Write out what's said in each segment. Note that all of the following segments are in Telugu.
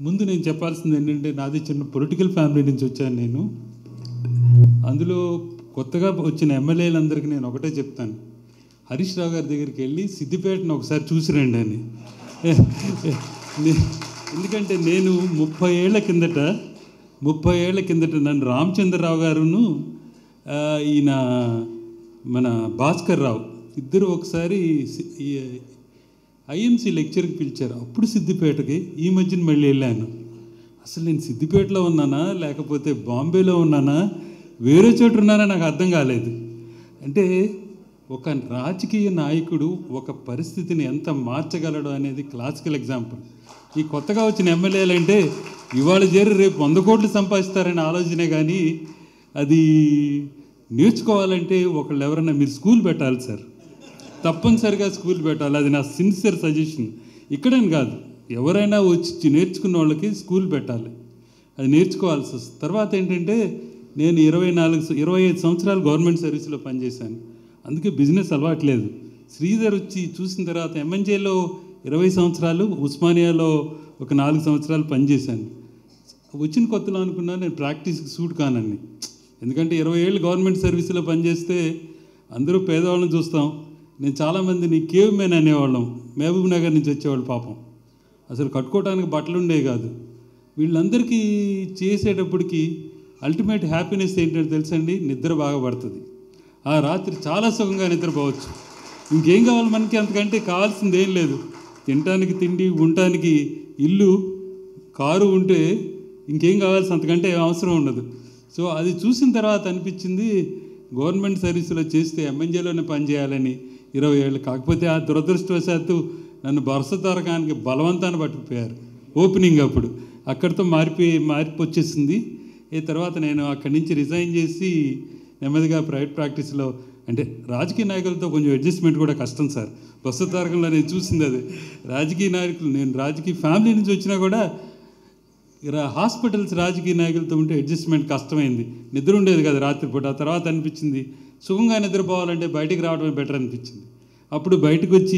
ముందు నేను చెప్పాల్సింది ఏంటంటే నాది చిన్న పొలిటికల్ ఫ్యామిలీ నుంచి వచ్చాను నేను అందులో కొత్తగా వచ్చిన ఎమ్మెల్యేలందరికీ నేను ఒకటే చెప్తాను హరీష్ రావు గారి దగ్గరికి వెళ్ళి సిద్దిపేటను ఒకసారి చూసి రండి అని నే- ఎందుకంటే నేను ముప్పై ఏళ్ల కిందట ముప్పై ఏళ్ల కిందట నన్ను రామచంద్రరావు గారును ఆ, ఈయన మన భాస్కర్ రావు ఇద్దరు ఒకసారి సి- ఈ ఐఎంసీ లెక్చర్కి పిలిచారు అప్పుడు సిద్దిపేటకి ఈ మధ్యన మళ్ళీ వెళ్ళాను అసలు నేను సిద్దిపేటలో ఉన్నానా లేకపోతే బాంబేలో ఉన్నానా వేరే చోట ఉన్నానా నాకు అర్థం కాలేదు అంటే ఒక రాజకీయ నాయకుడు ఒక పరిస్థితిని ఎంత మార్చగలడు అనేది క్లాసికల్ ఎగ్జాంపుల్ ఈ కొత్తగా వచ్చిన ఎమ్మెల్యేలు అంటే ఇవాళ చేరి రేపు వంద కోట్లు సంపాదిస్తారనే ఆలోచనే కానీ అది నేర్చుకోవాలంటే ఒకళ్ళు ఎవరైనా మీరు స్కూల్ పెట్టాలి సార్ తప్పనిసరిగా స్కూల్ పెట్టాలి అది నా సిన్సియర్ సజెషన్ ఇక్కడని కాదు ఎవరైనా వచ్చి నేర్చుకున్న వాళ్ళకి స్కూల్ పెట్టాలి అది నేర్చుకోవాల్సి వస్తుంది తర్వాత ఏంటంటే నేను ఇరవై నాలుగు ఇరవై ఐదు సంవత్సరాలు గవర్నమెంట్ సర్వీస్లో పనిచేశాను అందుకే బిజినెస్ అలవాట్లేదు శ్రీధర్ వచ్చి చూసిన తర్వాత ఎంఎన్జేలో ఇరవై సంవత్సరాలు ఉస్మానియాలో ఒక నాలుగు సంవత్సరాలు పనిచేశాను వచ్చిన కొత్తలో అనుకున్నా నేను ప్రాక్టీస్కి సూట్ కానని ఎందుకంటే ఇరవై ఏళ్ళు గవర్నమెంట్ సర్వీస్లో పనిచేస్తే అందరూ పేదవాళ్ళని చూస్తాం నేను చాలామందిని కేవ్ మెన్ అనేవాళ్ళం మహబూబ్ నగర్ నుంచి వచ్చేవాళ్ళు పాపం అసలు కట్టుకోవడానికి బట్టలు ఉండేవి కాదు వీళ్ళందరికీ చేసేటప్పటికి అల్టిమేట్ హ్యాపీనెస్ ఏంటంటే తెలుసండి నిద్ర బాగా పడుతుంది ఆ రాత్రి చాలా సుఖంగా నిద్రపోవచ్చు ఇంకేం కావాలి మనకి అంతకంటే కావాల్సింది ఏం లేదు తినటానికి తిండి ఉండటానికి ఇల్లు కారు ఉంటే ఇంకేం కావాల్సి అంతకంటే ఏం అవసరం ఉండదు సో అది చూసిన తర్వాత అనిపించింది గవర్నమెంట్ సర్వీసులో చేస్తే ఎంఎన్జేలోనే పనిచేయాలని ఇరవై ఏళ్ళు కాకపోతే ఆ దురదృష్టవశాత్తు నన్ను బరసతారకానికి బలవంతాన్ని పట్టుకుపోయారు ఓపెనింగ్ అప్పుడు అక్కడితో మారిపోయి మార్పు వచ్చేసింది ఈ తర్వాత నేను అక్కడి నుంచి రిజైన్ చేసి నెమ్మదిగా ప్రైవేట్ ప్రాక్టీస్లో అంటే రాజకీయ నాయకులతో కొంచెం అడ్జస్ట్మెంట్ కూడా కష్టం సార్ బస్సు తారకంలో నేను చూసింది అది రాజకీయ నాయకులు నేను రాజకీయ ఫ్యామిలీ నుంచి వచ్చినా కూడా రా- హాస్పిటల్స్ రాజకీయ నాయకులతో ఉంటే అడ్జస్ట్మెంట్ కష్టమైంది నిద్ర ఉండేది కదా రాత్రిపూట ఆ తర్వాత అనిపించింది సుఖంగా నిద్రపోవాలంటే బయటికి రావడమే బెటర్ అనిపించింది అప్పుడు బయటకు వచ్చి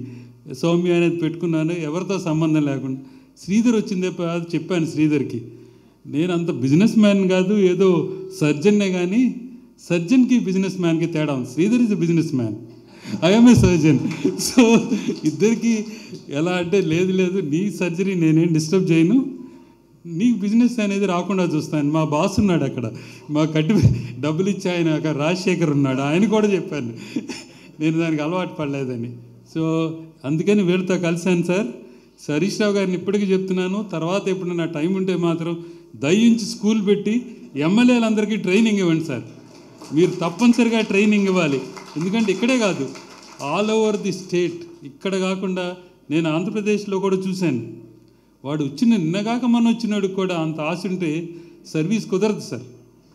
సౌమ్య అనేది పెట్టుకున్నాను ఎవరితో సంబంధం లేకుండా శ్రీధర్ వచ్చిందే ప- చెప్పాను శ్రీధర్కి నేను అంత బిజినెస్ మ్యాన్ కాదు ఏదో సర్జన్నే కానీ సర్జన్కి బిజినెస్ మ్యాన్కి తేడా ఉంది Sridhar is a business man I'm a surgeon so ఇద్దరికి ఎలా అంటే లేదు లేదు నీ సర్జరీ నేనేం డిస్టర్బ్ చేయను నీకు బిజినెస్ అనేది రాకుండా చూస్తాను మా బాస్ ఉన్నాడు అక్కడ మా కట్టి డబ్బులు ఇచ్చి ఆయన అక్కడ రాజశేఖర్ ఉన్నాడు ఆయన కూడా చెప్పాను నేను దానికి అలవాటు పడలేదని సో అందుకని వీళ్ళతో కలిశాను సార్ హరీష్ రావు గారిని ఇప్పటికీ చెప్తున్నాను తర్వాత ఎప్పుడైనా టైం ఉంటే మాత్రం దయించి స్కూల్ పెట్టి ఎమ్మెల్యేలందరికీ ట్రైనింగ్ ఇవ్వండి సార్ మీరు తప్పనిసరిగా ట్రైనింగ్ ఇవ్వాలి ఎందుకంటే ఇక్కడే కాదు ఆల్ ఓవర్ ది స్టేట్ ఇక్కడ కాకుండా నేను ఆంధ్రప్రదేశ్లో కూడా చూశాను వాడు వచ్చిన నిన్నగాక మన వచ్చినాడు కూడా అంత ఆశ ఉంటే సర్వీస్ కుదరదు సార్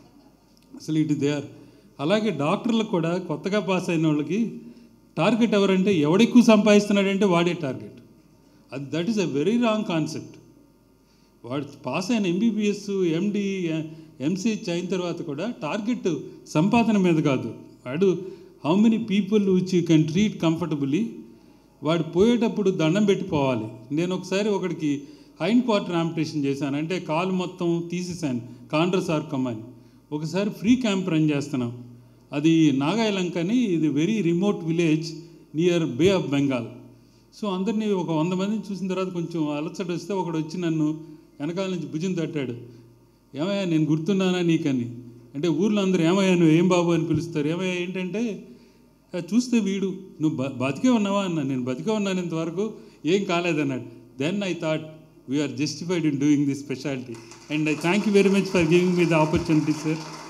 అసలు ఇటు దే ఆర్ అలాగే డాక్టర్లకు కూడా కొత్తగా పాస్ అయిన వాళ్ళకి టార్గెట్ ఎవరంటే ఎవడెక్కువ సంపాదిస్తున్నాడంటే వాడే టార్గెట్ అది that is a very wrong concept వాడు పాస్ అయిన ఎంబీబీఎస్ ఎండి ఎంసీహెచ్ అయిన తర్వాత కూడా టార్గెట్ సంపాదన మీద కాదు వాడు how many people which you can treat comfortably వాడు పోయేటప్పుడు దండం పెట్టిపోవాలి నేను ఒకసారి ఒకడికి హైండ్ క్వార్టర్ ఆంపిటేషన్ చేశాను అంటే కాలు మొత్తం తీసేసాను కాండ్రసార్కమ్ అని ఒకసారి ఫ్రీ క్యాంప్ రన్ చేస్తున్నాం అది నాగాయలంక అని ఇది very remote village near Bay of Bengal so అందరినీ ఒక వంద మందిని చూసిన తర్వాత కొంచెం అలసట వస్తే ఒకడు వచ్చి నన్ను వెనకాల నుంచి భుజం తట్టాడు ఏమయ్యా నేను గుర్తున్నానా నీకని అంటే ఊర్లో అందరూ ఏమయ్యా నువ్వు ఏం బాబు అని పిలుస్తారు ఏమయ్యా ఏంటంటే "ఆ, చూస్తే వీడు నువ్వు బ బతికే ఉన్నావా అన్నా నేను బతికే ఉన్నాను ఇంతవరకు ఏం కాలేదన్నాడు then I thought we're justified in doing this speciality and I thank you very much for giving me the opportunity sir